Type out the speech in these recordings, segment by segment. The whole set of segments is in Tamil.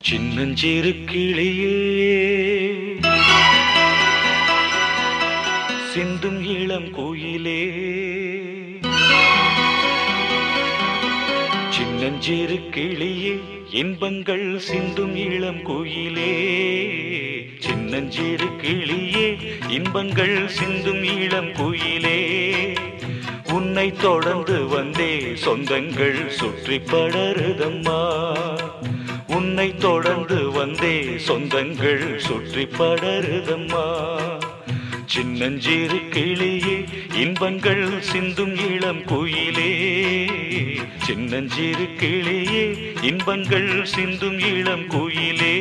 சின்னஞ்சிறு கிளியே சிந்தும் இளம் கோயிலே சின்னஞ்சிறு கிளியே இன்பங்கள் சிந்தும் இளம் கோயிலே சின்னஞ்சிறு கிளியே இன்பங்கள் சிந்தும் இளம் கோயிலே உன்னை தொடர்ந்து வந்தே சொந்தங்கள் சுற்றி படருதம்மா உன்னை தொடர்ந்து வந்தே சொந்தங்கள் சுற்றி படருதம்மா சின்னஞ்சிறு கிளியே இன்பங்கள் சிந்தும் இளம் குயிலே சின்னஞ்சிறு கிளியே இன்பங்கள் சிந்தும் இளம் குயிலே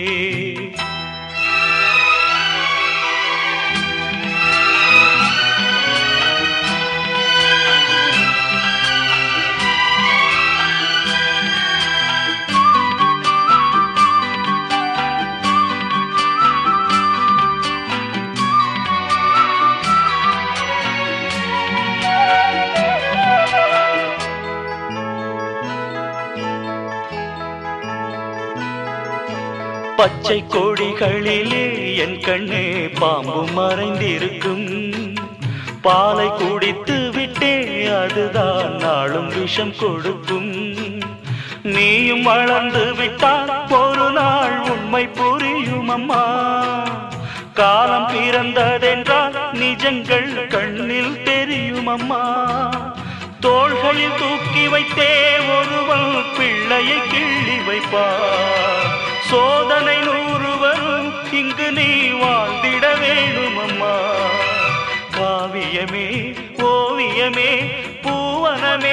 பச்சை கொடிகளிலே என் கண்ணே பாம்பு மறைந்திருக்கும் பாலை குடித்து விட்டே அதுதான் நாளும் விஷம் கொடுக்கும் நீயும் வளர்ந்து விட்டால் ஒரு நாள் உண்மை புரியும் அம்மா காலம் பிறந்ததென்றால் நிஜங்கள் கண்ணில் தெரியும் அம்மா தோள்களில் தூக்கி வைத்தே ஒருவன் பிள்ளையை கிள்ளி வைப்பார் சோதனை நூறு வரும் இங்கு நீ வாழ்ந்திட வேணும் அம்மா காவியமே ஓவியமே பூவனமே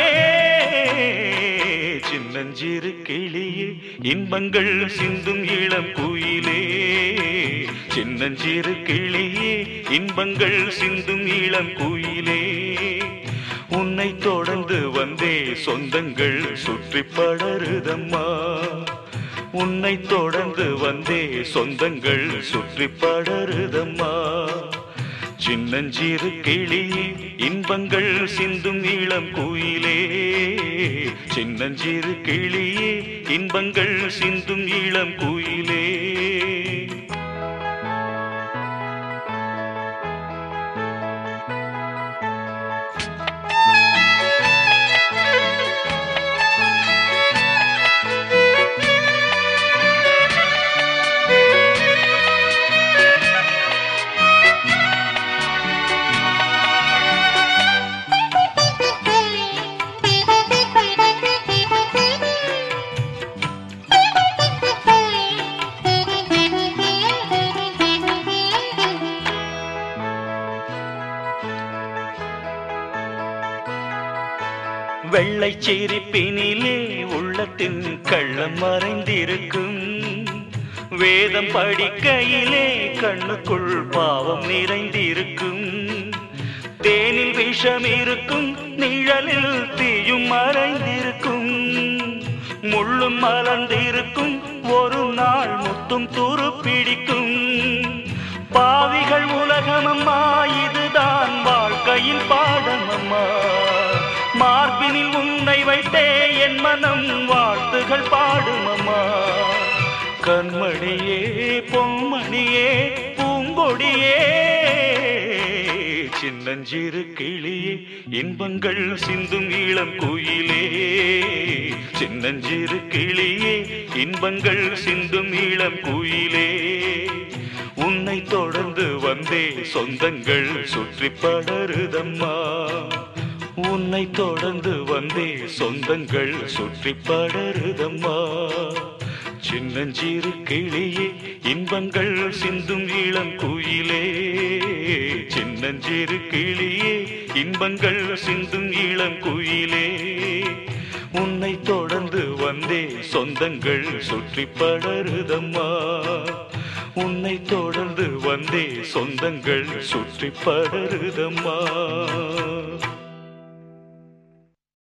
சின்னஞ்சிறு கிளியே இன்பங்கள் சிந்தும் இளம் குயிலே சின்னஞ்சிறு கிளியே இன்பங்கள் சிந்தும் இளம் குயிலே உன்னை தொடர்ந்து வந்தே சொந்தங்கள் சுற்றி படருதம்மா உன்னை தொடர்ந்து வந்தே சொந்தங்கள் சுற்றி படருதம்மா சின்னஞ்சிறு கிளியே இன்பங்கள் சிந்தும் இளம் குயிலே சின்னஞ்சிறு கிளியே இன்பங்கள் சிந்தும் இளம் குயிலே வெள்ளை சிரிப்பினிலே உள்ளத்தின் கள்ளம் மறைந்திருக்கும் வேதம் படிக்கையிலே கண்ணுக்குள் பாவம் நிறைந்திருக்கும் தேனில் விஷம் இருக்கும் நிழலில் தீயும் மறைந்திருக்கும் முள்ளும் மலர்ந்திருக்கும் ஒரு நாள் முத்தும் துரு பிடிக்கும் பாவிகள் உலகமம்மா இதுதான் வாழ்க்கையின் பாடமம்மா மார்பினில் உன்னை வைத்தே என் மனம் வாழ்த்துகள் பாடுமம்மா கண்மணியே பொன்மணியே பூங்கொடியே சின்னஞ்சிறு கிளியே இன்பங்கள் சிந்தும் இளம் குயிலே சின்னஞ்சிறு கிளியே இன்பங்கள் சிந்தும் இளம் குயிலே உன்னை தொடர்ந்து வந்தே சொந்தங்கள் சுற்றி படருதம்மா உன்னை தொடர்ந்து வந்தே சொந்தங்கள் சுற்றி படருதம்மா சின்னஞ்சிறு கிளியே இன்பங்கள் சிந்தும் இளம் குயிலே சின்னஞ்சிறு கிளியே இன்பங்கள் சிந்தும் இளம் குயிலே உன்னை தொடர்ந்து வந்தே சொந்தங்கள் சுற்றி படருதம்மா உன்னை தொடர்ந்து வந்தே சொந்தங்கள் சுற்றி படருதம்மா